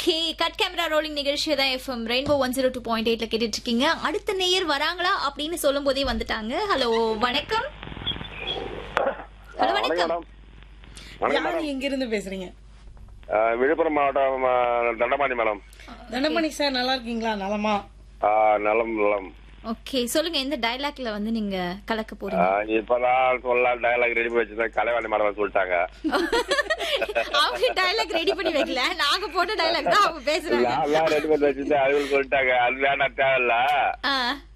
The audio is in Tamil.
ஓகே கட் கேமரா ரோலிங் நிகழ்ச்சி தான் FM rainbow one zero two point எயிட்ல கேட்டுட்டு இருக்கீங்க அடுத்த நேயர் வராங்களா அப்படின்னு சொல்லும் போதே வந்துட்டாங்க ஹலோ வணக்கம் ஹலோ வணக்கம் மேடம் வணக்கம் யாரு மேடம் எங்க இருந்து பேசுறீங்க ஆ, விழுப்புரம் மாவட்டம் ஆ, தண்டபாணி மேடம் தண்டமணி சார் நல்லா இருக்கீங்களா நலமா ஆ, நலம் நலம் ஓகே சொல்லுங்க எந்த டயலாக்ல வந்து நீங்க கலக்க ஆ, போறீங்க இப்பதான் சொல்லலாம் டயலாக் ரெடி பண்ணி வச்சிருந்தேன் கலைவாணி மேடம் சொல்லிட்டாங்க அவங்க டயலாக் ரெடி பண்ணி வைக்கல நாங்க போட்ட டயலாக் தான் அவங்க பேசுறாங்க நான் ரெடி பண்ணி வச்சிருந்தேன் அதுவும் சொல்லிட்டாங்க அது வேண்டாம் தேவையில்ல ஆ,